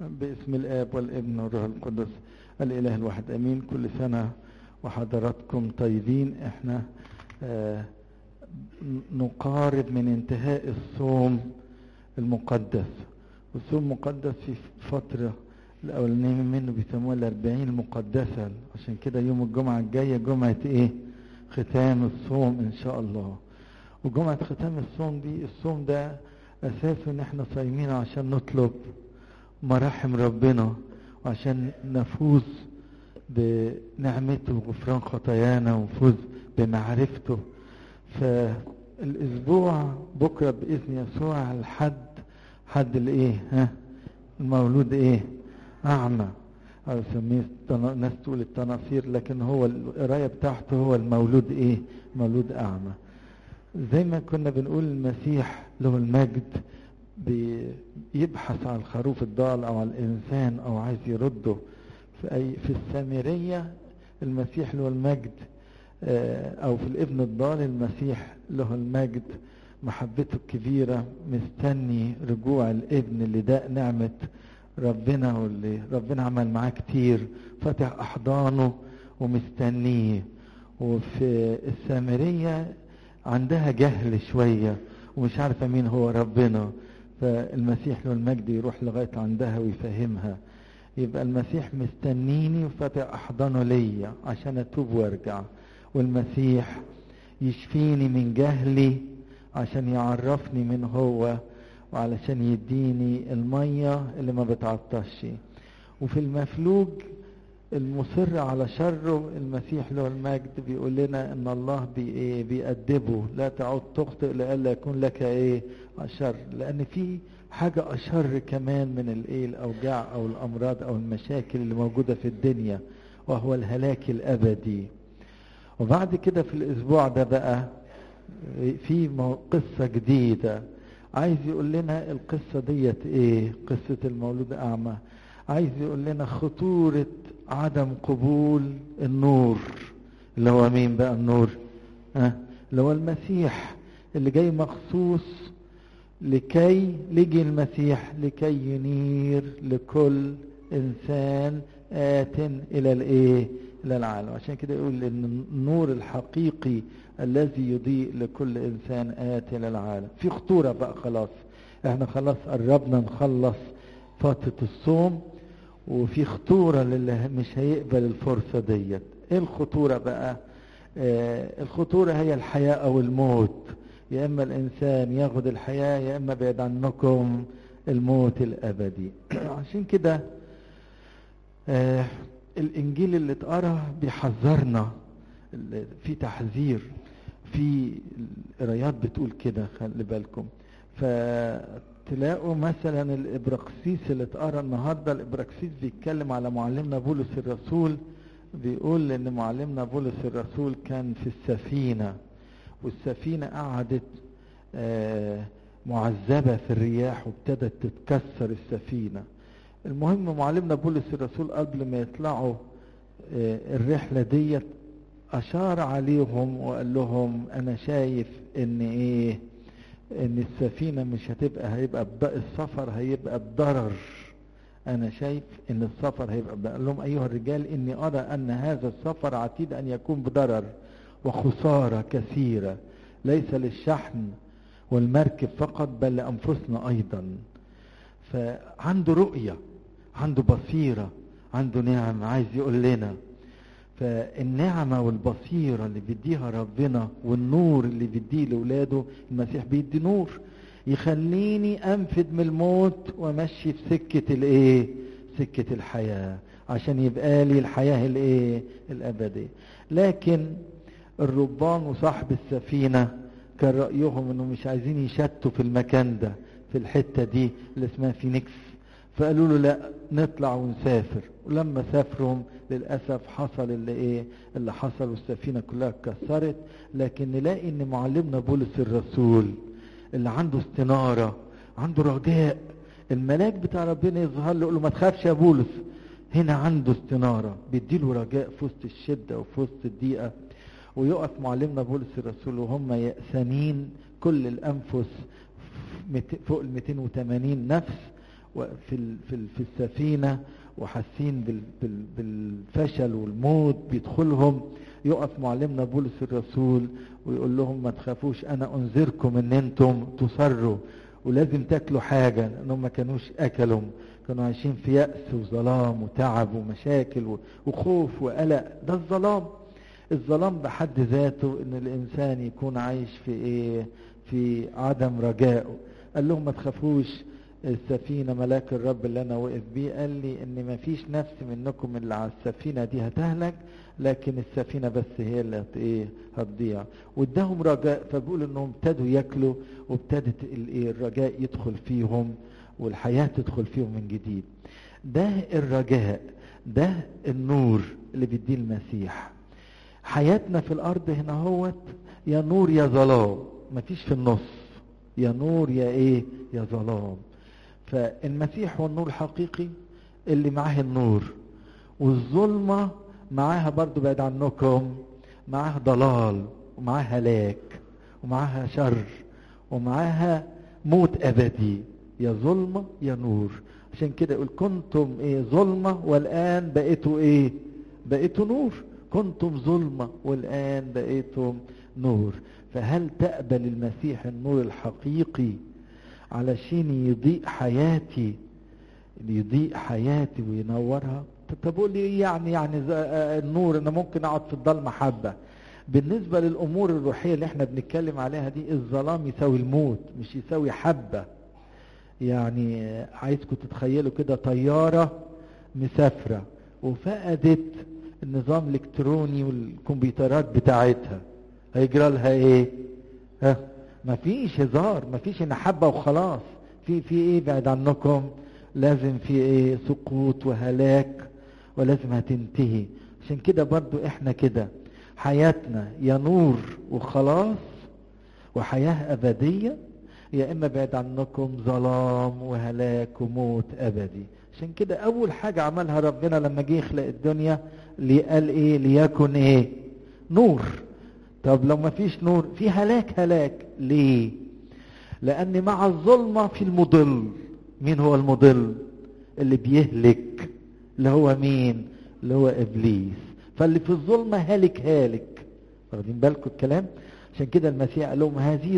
باسم الآب والابن والروح القدس الإله الواحد أمين كل سنة وحضراتكم طيبين احنا آه نقارب من انتهاء الصوم المقدس والصوم المقدس في فترة الأولانية منه بيسموها الأربعين المقدسة عشان كده يوم الجمعة الجاية جمعة إيه؟ ختام الصوم إن شاء الله وجمعة ختام الصوم دي الصوم ده أساسه إن إحنا صايمين عشان نطلب مراحم ربنا وعشان نفوز بنعمته وغفران خطايانا ونفوز بمعرفته فالاسبوع بكره باذن يسوع الحد حد الايه ها المولود ايه اعمى او يسميه ناس تقول التناصير لكن هو القرايه بتاعته هو المولود ايه مولود اعمى زي ما كنا بنقول المسيح له المجد بيبحث عن الخروف الضال او عن الانسان او عايز يرده في اي في السامريه المسيح له المجد او في الابن الضال المسيح له المجد محبته الكبيرة مستني رجوع الابن اللي ده نعمة ربنا واللي ربنا عمل معاه كتير فتح احضانه ومستنيه وفي السامرية عندها جهل شوية ومش عارفة مين هو ربنا فالمسيح له المجد يروح لغاية عندها ويفهمها يبقى المسيح مستنيني وفتح احضانه ليا عشان اتوب وارجع والمسيح يشفيني من جهلي عشان يعرفني من هو وعلشان يديني المية اللي ما بتعطش وفي المفلوج المصر على شره المسيح له المجد بيقول لنا ان الله بي ايه بيأدبه لا تعد تخطئ لئلا يكون لك ايه اشر لان في حاجة اشر كمان من الايه الاوجاع او الامراض او المشاكل اللي موجودة في الدنيا وهو الهلاك الابدي وبعد كده في الاسبوع ده بقى في قصة جديدة عايز يقول لنا القصة ديت ايه قصة المولود اعمى عايز يقول لنا خطورة عدم قبول النور اللي هو مين بقى النور ها اللي هو المسيح اللي جاي مخصوص لكي لجي المسيح لكي ينير لكل انسان آت الى الايه الى العالم عشان كده يقول ان النور الحقيقي الذي يضيء لكل انسان آت الى العالم في خطورة بقى خلاص احنا خلاص قربنا نخلص فترة الصوم وفي خطورة للي مش هيقبل الفرصة ديت ايه الخطورة بقى آه الخطورة هي الحياة او الموت يا اما الانسان ياخد الحياة يا اما بعد عنكم الموت الابدي عشان كده آه الانجيل اللي اتقرا بيحذرنا في تحذير في القرايات بتقول كده خلي بالكم فتلاقوا مثلا الابراكسيس اللي اتقرا النهارده الابراكسيس بيتكلم على معلمنا بولس الرسول بيقول ان معلمنا بولس الرسول كان في السفينه والسفينه قعدت آه معذبه في الرياح وابتدت تتكسر السفينه المهم معلمنا بولس الرسول قبل ما يطلعوا آه الرحله ديت اشار عليهم وقال لهم انا شايف ان ايه ان السفينة مش هتبقى هيبقى السفر هيبقى بضرر انا شايف ان السفر هيبقى بضرر قال لهم ايها الرجال اني ارى ان هذا السفر عتيد ان يكون بضرر وخسارة كثيرة ليس للشحن والمركب فقط بل لانفسنا ايضا فعنده رؤية عنده بصيرة عنده نعم عايز يقول لنا فالنعمة والبصيرة اللي بيديها ربنا والنور اللي بيديه لأولاده المسيح بيدي نور يخليني أنفد من الموت وأمشي في سكة الإيه؟ سكة الحياة عشان يبقى لي الحياة الإيه؟ الأبدية لكن الربان وصاحب السفينة كان رأيهم إنه مش عايزين يشتوا في المكان ده في الحتة دي اللي اسمها فينيكس فقالوا له لا نطلع ونسافر ولما سافروا للاسف حصل اللي ايه اللي حصل والسفينه كلها اتكسرت لكن نلاقي ان معلمنا بولس الرسول اللي عنده استناره عنده رجاء الملاك بتاع ربنا يظهر له يقول له ما تخافش يا بولس هنا عنده استناره بيديله رجاء في وسط الشده وفي وسط الضيقه ويقف معلمنا بولس الرسول وهم يأسانين كل الانفس فوق ال 280 نفس في في في السفينه وحاسين بالفشل والموت بيدخلهم يقف معلمنا بولس الرسول ويقول لهم ما تخافوش انا انذركم ان انتم تصروا ولازم تاكلوا حاجة لانهم ما كانوش اكلوا كانوا عايشين في يأس وظلام وتعب ومشاكل وخوف وقلق ده الظلام الظلام بحد ذاته ان الانسان يكون عايش في ايه في عدم رجائه قال لهم ما تخافوش السفينة ملاك الرب اللي انا واقف بيه قال لي ان ما فيش نفس منكم اللي على السفينة دي هتهلك لكن السفينة بس هي اللي هت ايه هتضيع واداهم رجاء فبيقول انهم ابتدوا ياكلوا وابتدت الايه الرجاء يدخل فيهم والحياة تدخل فيهم من جديد ده الرجاء ده النور اللي بيديه المسيح حياتنا في الارض هنا هوت يا نور يا ظلام مفيش في النص يا نور يا ايه يا ظلام فالمسيح هو النور الحقيقي اللي معاه النور والظلمة معاها برضو بعد عنكم معاها ضلال ومعاها هلاك ومعاها شر ومعاها موت أبدي يا ظلمة يا نور عشان كده يقول كنتم ايه ظلمة والآن بقيتوا ايه بقيتوا نور كنتم ظلمة والآن بقيتم نور فهل تقبل المسيح النور الحقيقي علشان يضيء حياتي يضيء حياتي وينورها طب قول لي ايه يعني يعني النور انا ممكن اقعد في الضلمه حبه بالنسبه للامور الروحيه اللي احنا بنتكلم عليها دي الظلام يساوي الموت مش يساوي حبه يعني عايزكم تتخيلوا كده طياره مسافره وفقدت النظام الالكتروني والكمبيوترات بتاعتها هيجرى لها ايه ها مفيش هزار مفيش ان حبه وخلاص في في ايه بعد عنكم لازم في ايه سقوط وهلاك ولازم هتنتهي عشان كده برضو احنا كده حياتنا يا نور وخلاص وحياة أبدية يا إما بعد عنكم ظلام وهلاك وموت أبدي عشان كده أول حاجة عملها ربنا لما جه يخلق الدنيا قال إيه ليكن إيه نور طب لو ما فيش نور في هلاك هلاك ليه لأن مع الظلمة في المضل مين هو المضل اللي بيهلك اللي هو مين اللي هو ابليس فاللي في الظلمه هالك هالك واخدين بالكم الكلام عشان كده المسيح قال لهم هذه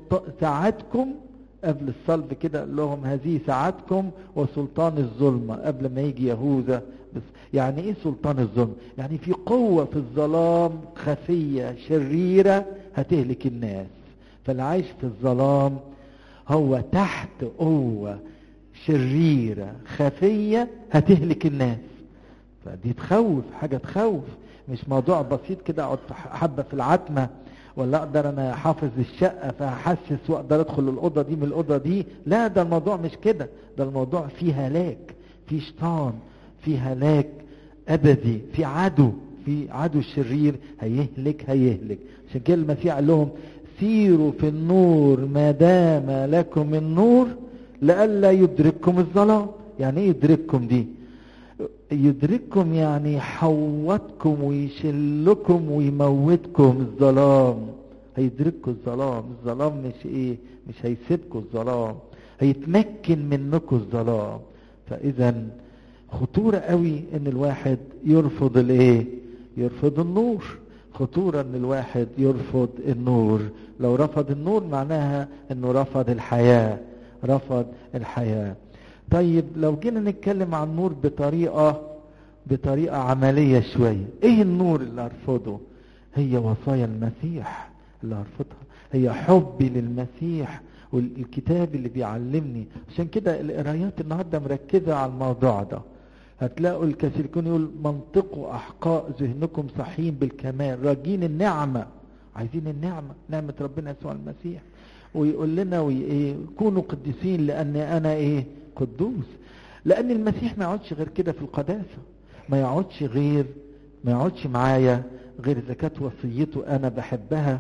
ساعتكم قبل الصلب كده قال لهم هذه ساعتكم وسلطان الظلمه قبل ما يجي يهوذا بس يعني ايه سلطان الظلم يعني في قوه في الظلام خفيه شريره هتهلك الناس فاللي عايش في الظلام هو تحت قوه شريرة خفية هتهلك الناس فدي تخوف حاجة تخوف مش موضوع بسيط كده اقعد حبة في العتمة ولا اقدر انا حافظ الشقة فهحسس واقدر ادخل الاوضة دي من الاوضة دي لا ده الموضوع مش كده ده الموضوع فيه هلاك في شيطان في هلاك ابدي في عدو في عدو شرير هيهلك هيهلك عشان كده المسيح قال لهم سيروا في النور ما دام لكم النور لئلا يدرككم الظلام يعني ايه يدرككم دي يدرككم يعني يحوطكم ويشلكم ويموتكم الظلام هيدرككم الظلام الظلام مش ايه مش هيسيبكم الظلام هيتمكن منكم الظلام فاذا خطورة قوي ان الواحد يرفض الايه يرفض النور خطورة ان الواحد يرفض النور لو رفض النور معناها انه رفض الحياة رفض الحياة طيب لو جينا نتكلم عن النور بطريقة بطريقة عملية شوية ايه النور اللي ارفضه هي وصايا المسيح اللي ارفضها هي حبي للمسيح والكتاب اللي بيعلمني عشان كده القرايات النهارده مركزة على الموضوع ده هتلاقوا الكاثوليكون يقول منطقوا احقاء ذهنكم صحيين بالكمال راجين النعمة عايزين النعمة نعمة ربنا يسوع المسيح ويقول لنا وإيه كونوا قديسين لأن أنا إيه قدوس لأن المسيح ما يقعدش غير كده في القداسة ما يقعدش غير ما يقعدش معايا غير إذا كانت وصيته أنا بحبها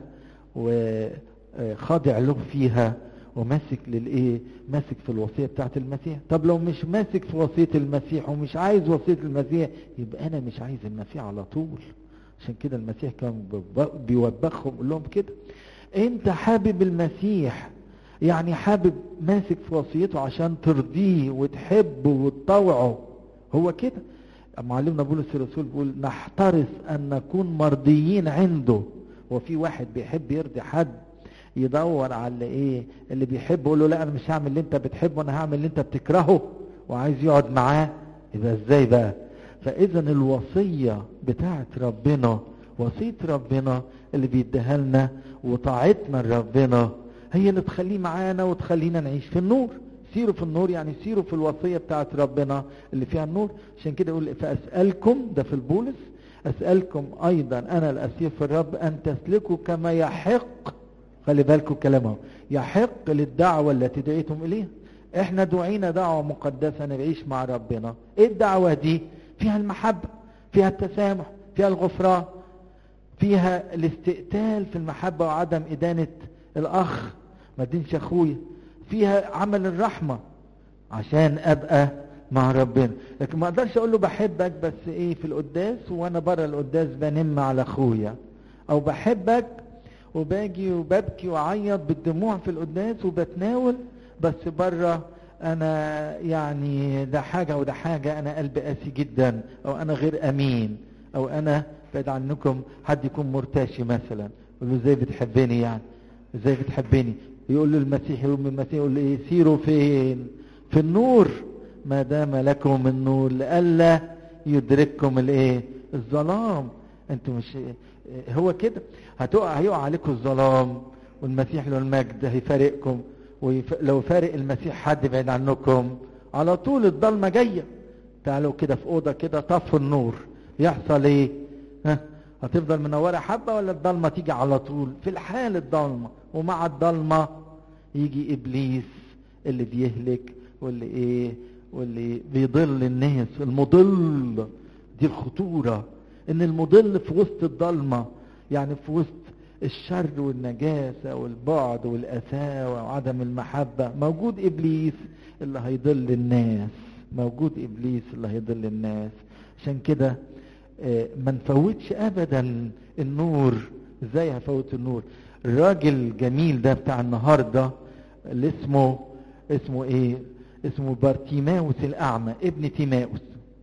وخاضع له فيها وماسك للايه ماسك في الوصيه بتاعت المسيح طب لو مش ماسك في وصيه المسيح ومش عايز وصيه المسيح يبقى انا مش عايز المسيح على طول عشان كده المسيح كان بيوبخهم يقول لهم كده انت حابب المسيح يعني حابب ماسك في وصيته عشان ترضيه وتحبه وتطوعه هو كده معلمنا بولس الرسول بيقول نحترس ان نكون مرضيين عنده وفي واحد بيحب يرضي حد يدور على اللي ايه اللي بيحبه يقول له لا انا مش هعمل اللي انت بتحبه انا هعمل اللي انت بتكرهه وعايز يقعد معاه يبقى ازاي بقى فاذا الوصيه بتاعت ربنا وصيه ربنا اللي بيديها لنا وطاعتنا لربنا هي اللي تخليه معانا وتخلينا نعيش في النور سيروا في النور يعني سيروا في الوصيه بتاعت ربنا اللي فيها النور عشان كده يقول فاسالكم ده في البولس اسالكم ايضا انا الاسير في الرب ان تسلكوا كما يحق خلي بالكم كلامه يحق للدعوه التي دعيتم اليها احنا دعينا دعوه مقدسه نعيش مع ربنا ايه الدعوه دي فيها المحبه فيها التسامح فيها الغفران فيها الاستئتال في المحبه وعدم ادانه الاخ ما تدينش اخويا فيها عمل الرحمه عشان ابقى مع ربنا لكن ما اقدرش اقول له بحبك بس ايه في القداس وانا بره القداس بنم على اخويا او بحبك وباجي وببكي واعيط بالدموع في القداس وبتناول بس بره انا يعني ده حاجة وده حاجة انا قلبي قاسي جدا او انا غير امين او انا بعد عنكم حد يكون مرتشي مثلا يقول له ازاي بتحبني يعني ازاي بتحبني يقول له المسيح يقول المسيح يقول له ايه سيروا فين في النور ما دام لكم النور لئلا يدرككم الايه الظلام انتوا مش هو كده هتقع هيقع عليكم الظلام والمسيح له المجد هيفارقكم ولو فارق المسيح حد بعيد عنكم على طول الضلمه جايه تعالوا كده في اوضه كده طفوا النور يحصل ايه ها هتفضل منوره حبه ولا الضلمه تيجي على طول في الحال الضلمه ومع الضلمه يجي ابليس اللي بيهلك واللي ايه واللي بيضل الناس المضل دي الخطوره ان المضل في وسط الضلمه يعني في وسط الشر والنجاسة والبعد والأساوة وعدم المحبة موجود إبليس اللي هيضل الناس موجود إبليس اللي هيضل الناس عشان كده ما نفوتش أبدا النور ازاي هفوت النور الراجل الجميل ده بتاع النهاردة اللي اسمه اسمه ايه اسمه بارتيماوس الأعمى ابن تيماوس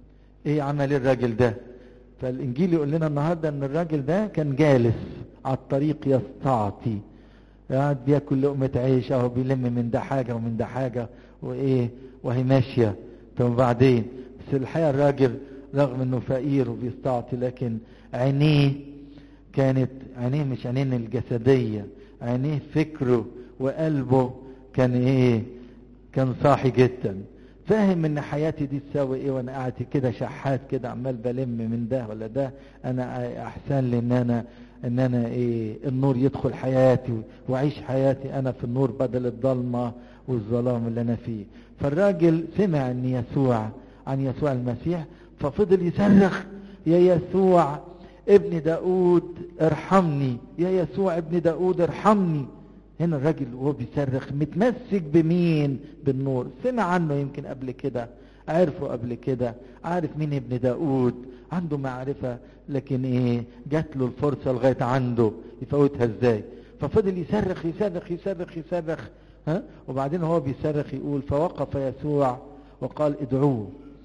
ايه عمل الراجل ده فالانجيل يقول لنا النهارده ان الراجل ده كان جالس على الطريق يستعطي قاعد بياكل لقمة عيش اهو بيلم من ده حاجة ومن ده حاجة وايه وهي ماشية طب وبعدين بس الحقيقة الراجل رغم انه فقير وبيستعطي لكن عينيه كانت عينيه مش عينين الجسدية عينيه فكره وقلبه كان ايه كان صاحي جدا فاهم ان حياتي دي تساوي ايه وانا قاعد كده شحات كده عمال بلم من ده ولا ده انا احسن لي ان انا ان انا ايه النور يدخل حياتي واعيش حياتي انا في النور بدل الضلمه والظلام اللي انا فيه فالراجل سمع ان يسوع عن يسوع المسيح ففضل يصرخ يا يسوع ابن داود ارحمني يا يسوع ابن داود ارحمني هنا الراجل وهو بيصرخ متمسك بمين بالنور سمع عنه يمكن قبل كده عرفه قبل كده عارف مين ابن داود عنده معرفة لكن ايه جات له الفرصة لغاية عنده يفوتها ازاي ففضل يصرخ يصرخ يصرخ يصرخ ها وبعدين هو بيصرخ يقول فوقف يسوع وقال ادعوه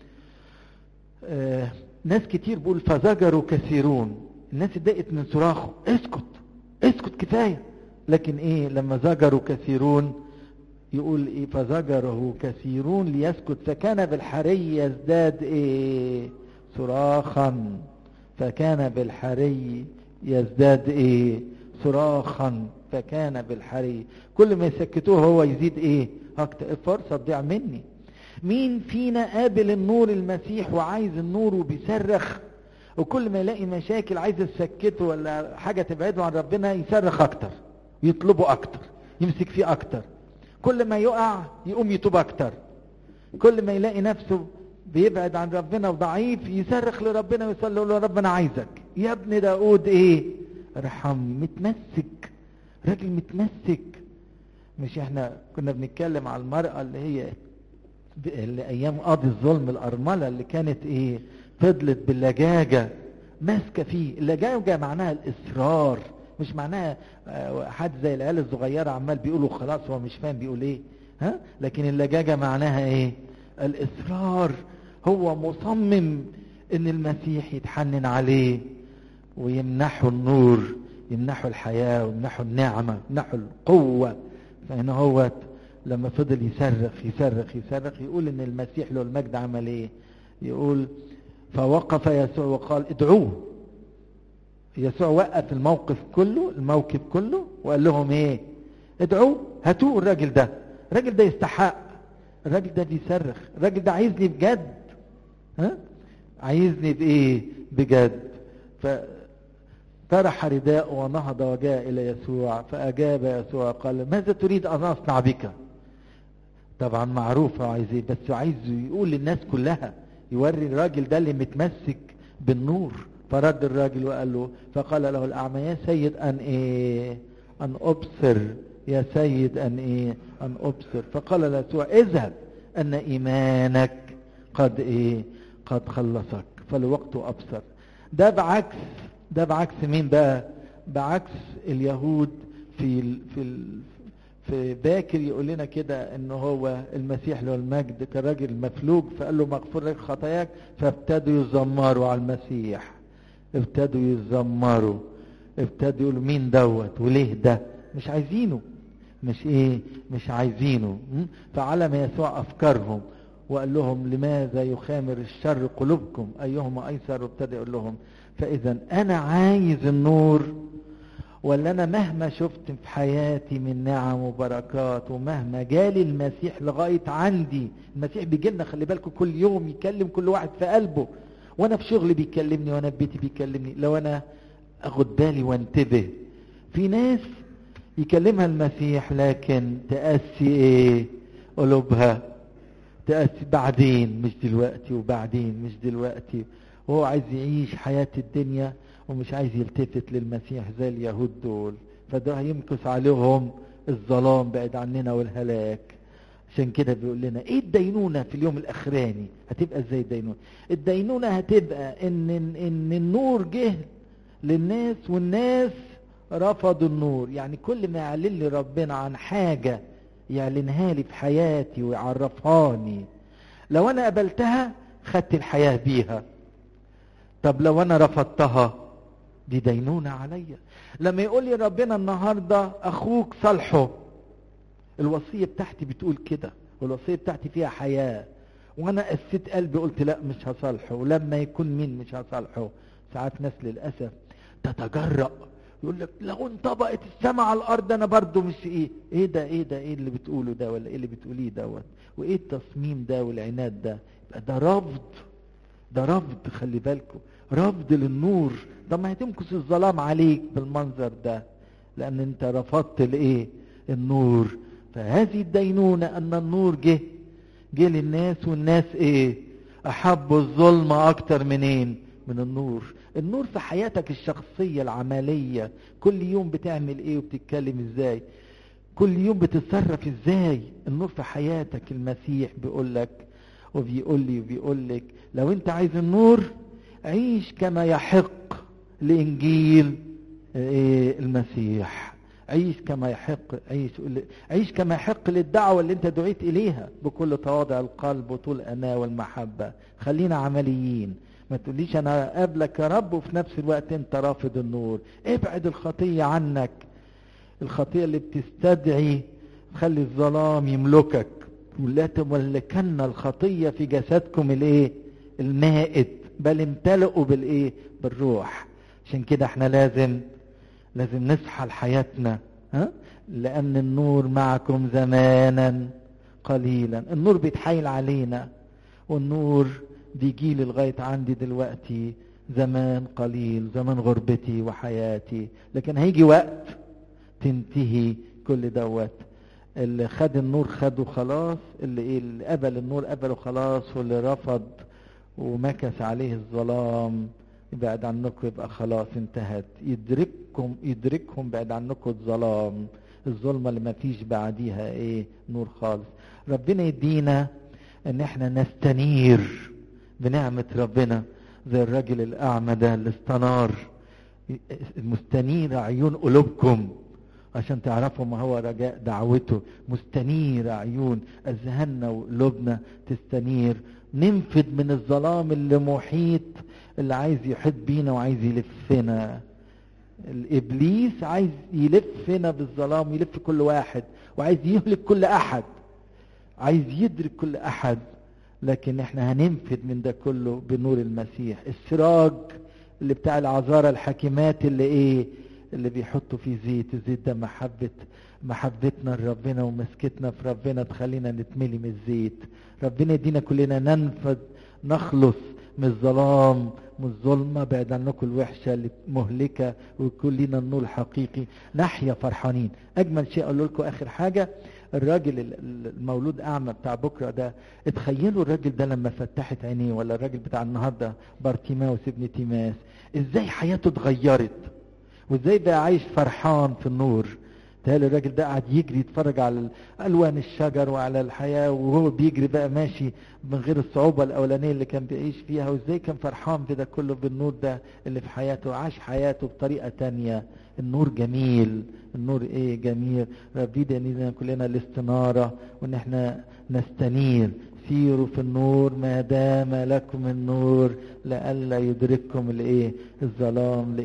آه ناس كتير بيقول فزجروا كثيرون الناس اتضايقت من صراخه اسكت اسكت كفايه لكن ايه لما زجروا كثيرون يقول ايه فزجره كثيرون ليسكت فكان بالحري يزداد ايه صراخا فكان بالحري يزداد ايه صراخا فكان بالحري كل ما يسكتوه هو يزيد ايه اكتر الفرصه تضيع مني مين فينا قابل النور المسيح وعايز النور وبيصرخ وكل ما يلاقي مشاكل عايز تسكته ولا حاجه تبعده عن ربنا يصرخ اكتر يطلبه اكتر يمسك فيه اكتر كل ما يقع يقوم يتوب اكتر كل ما يلاقي نفسه بيبعد عن ربنا وضعيف يصرخ لربنا ويصلي له رب انا عايزك يا ابن داود ايه ارحم متمسك راجل متمسك مش احنا كنا بنتكلم على المرأة اللي هي اللي ايام قاضي الظلم الارملة اللي كانت ايه فضلت باللجاجة ماسكة فيه اللجاجة معناها الاصرار مش معناها حد زي العيال الصغيرة عمال بيقولوا خلاص هو مش فاهم بيقول ايه ها لكن اللجاجة معناها ايه الاصرار هو مصمم ان المسيح يتحنن عليه ويمنحه النور يمنحه الحياة ويمنحه النعمة يمنحه القوة فإن هو لما فضل يصرخ يصرخ يصرخ يقول ان المسيح له المجد عمل ايه يقول فوقف يسوع وقال ادعوه يسوع وقف الموقف كله الموكب كله وقال لهم ايه ادعوه هاتوه الراجل ده الراجل ده يستحق الراجل ده بيصرخ الراجل ده عايزني بجد ها عايزني بايه بجد فطرح رداء ونهض وجاء الى يسوع فاجاب يسوع قال ماذا تريد ان اصنع بك طبعا معروف هو عايز ايه بس عايز يقول للناس كلها يوري الراجل ده اللي متمسك بالنور فرد الراجل وقال له فقال له الاعمى يا سيد ان ايه ان ابصر يا سيد ان ايه ان ابصر فقال له يسوع اذهب ان ايمانك قد ايه قد خلصك فالوقت ابصر ده بعكس ده بعكس مين بقى بعكس اليهود في ال في ال في باكر يقول لنا كده ان هو المسيح له المجد كراجل مفلوج فقال له مغفور لك خطاياك فابتدوا يزمروا على المسيح ابتدوا يزمروا ابتدوا يقولوا مين دوت وليه ده مش عايزينه مش ايه مش عايزينه فعلم يسوع افكارهم وقال لهم لماذا يخامر الشر قلوبكم ايهما ايسر وابتدى يقول لهم فاذا انا عايز النور ولا انا مهما شفت في حياتي من نعم وبركات ومهما جالي المسيح لغايه عندي المسيح بيجي لنا خلي بالكم كل يوم يكلم كل واحد في قلبه وانا في شغلي بيكلمني وانا في بيتي بيكلمني لو انا اخد بالي وانتبه في ناس يكلمها المسيح لكن تأسي ايه قلوبها تأسي بعدين مش دلوقتي وبعدين مش دلوقتي وهو عايز يعيش حياة الدنيا ومش عايز يلتفت للمسيح زي اليهود دول فده هيمكس عليهم الظلام بعد عننا والهلاك عشان كده بيقول لنا ايه الدينونة في اليوم الاخراني هتبقى ازاي الدينونة الدينونة هتبقى ان, ان النور جه للناس والناس رفضوا النور يعني كل ما يعلن لي ربنا عن حاجة يعلنها لي في حياتي ويعرفهاني لو انا قبلتها خدت الحياة بيها طب لو انا رفضتها دي دينونة عليا لما يقول لي ربنا النهاردة اخوك صالحه الوصية بتاعتي بتقول كده والوصية بتاعتي فيها حياة وانا قسيت قلبي قلت لا مش هصالحه ولما يكون مين مش هصالحه ساعات ناس للأسف تتجرأ يقول لك لو انطبقت السماء على الارض انا برضو مش ايه ايه ده ايه ده ايه اللي بتقوله ده ولا ايه اللي بتقوليه دوت وايه التصميم ده والعناد ده يبقى ده رفض ده رفض خلي بالكم رفض للنور طب ما هتمكس الظلام عليك بالمنظر ده لان انت رفضت الايه النور فهذه الدينونة ان النور جه جه للناس والناس ايه احبوا الظلم اكتر منين من النور النور في حياتك الشخصية العملية كل يوم بتعمل ايه وبتتكلم ازاي كل يوم بتتصرف ازاي النور في حياتك المسيح بيقول لك وبيقول لي وبيقول لك لو انت عايز النور عيش كما يحق لانجيل إيه المسيح عيش كما يحق عيش عيش كما يحق للدعوه اللي انت دعيت اليها بكل تواضع القلب وطول انا والمحبه خلينا عمليين ما تقوليش انا قابلك يا رب وفي نفس الوقت انت رافض النور ابعد الخطيه عنك الخطيه اللي بتستدعي خلي الظلام يملكك ولا تملكن الخطيه في جسدكم الايه المائت بل امتلئوا بالايه بالروح عشان كده احنا لازم لازم نصحى لحياتنا ها لان النور معكم زمانا قليلا النور بيتحايل علينا والنور بيجي لي لغايه عندي دلوقتي زمان قليل زمان غربتي وحياتي لكن هيجي وقت تنتهي كل دوت اللي خد النور خده خلاص اللي ايه اللي قبل النور قبله خلاص واللي رفض ومكث عليه الظلام بعد عنكم يبقى خلاص انتهت يدرككم يدركهم بعد عنكم الظلام الظلمة اللي ما فيش بعديها ايه نور خالص ربنا يدينا ان احنا نستنير بنعمة ربنا زي الراجل الاعمى ده اللي استنار مستنير عيون قلوبكم عشان تعرفوا ما هو رجاء دعوته مستنير عيون اذهاننا وقلوبنا تستنير ننفد من الظلام اللي محيط اللي عايز يحيط بينا وعايز يلفنا الابليس عايز يلفنا بالظلام يلف كل واحد وعايز يهلك كل احد عايز يدرك كل احد لكن احنا هننفد من ده كله بنور المسيح السراج اللي بتاع العذارى الحاكمات اللي ايه اللي بيحطوا فيه زيت الزيت ده محبة محبتنا لربنا ومسكتنا في ربنا تخلينا نتملي من الزيت ربنا يدينا كلنا ننفذ نخلص من الظلام من الظلمة بعد عنكم الوحشة اللي مهلكة ويكون لنا النور الحقيقي نحيا فرحانين أجمل شيء أقول لكم آخر حاجة الراجل المولود أعمى بتاع بكرة ده اتخيلوا الراجل ده لما فتحت عينيه ولا الراجل بتاع النهاردة بارتيماوس ابن تيماس ازاي حياته اتغيرت وازاي بقى عايش فرحان في النور تهيألي الراجل ده قاعد يجري يتفرج على الوان الشجر وعلى الحياه وهو بيجري بقى ماشي من غير الصعوبه الاولانيه اللي كان بيعيش فيها وازاي كان فرحان بده كله بالنور ده اللي في حياته عاش حياته بطريقه تانية النور جميل النور ايه جميل ربي يدينا كلنا الاستناره وان احنا نستنير سيروا في النور ما دام لكم النور لئلا يدرككم الايه الظلام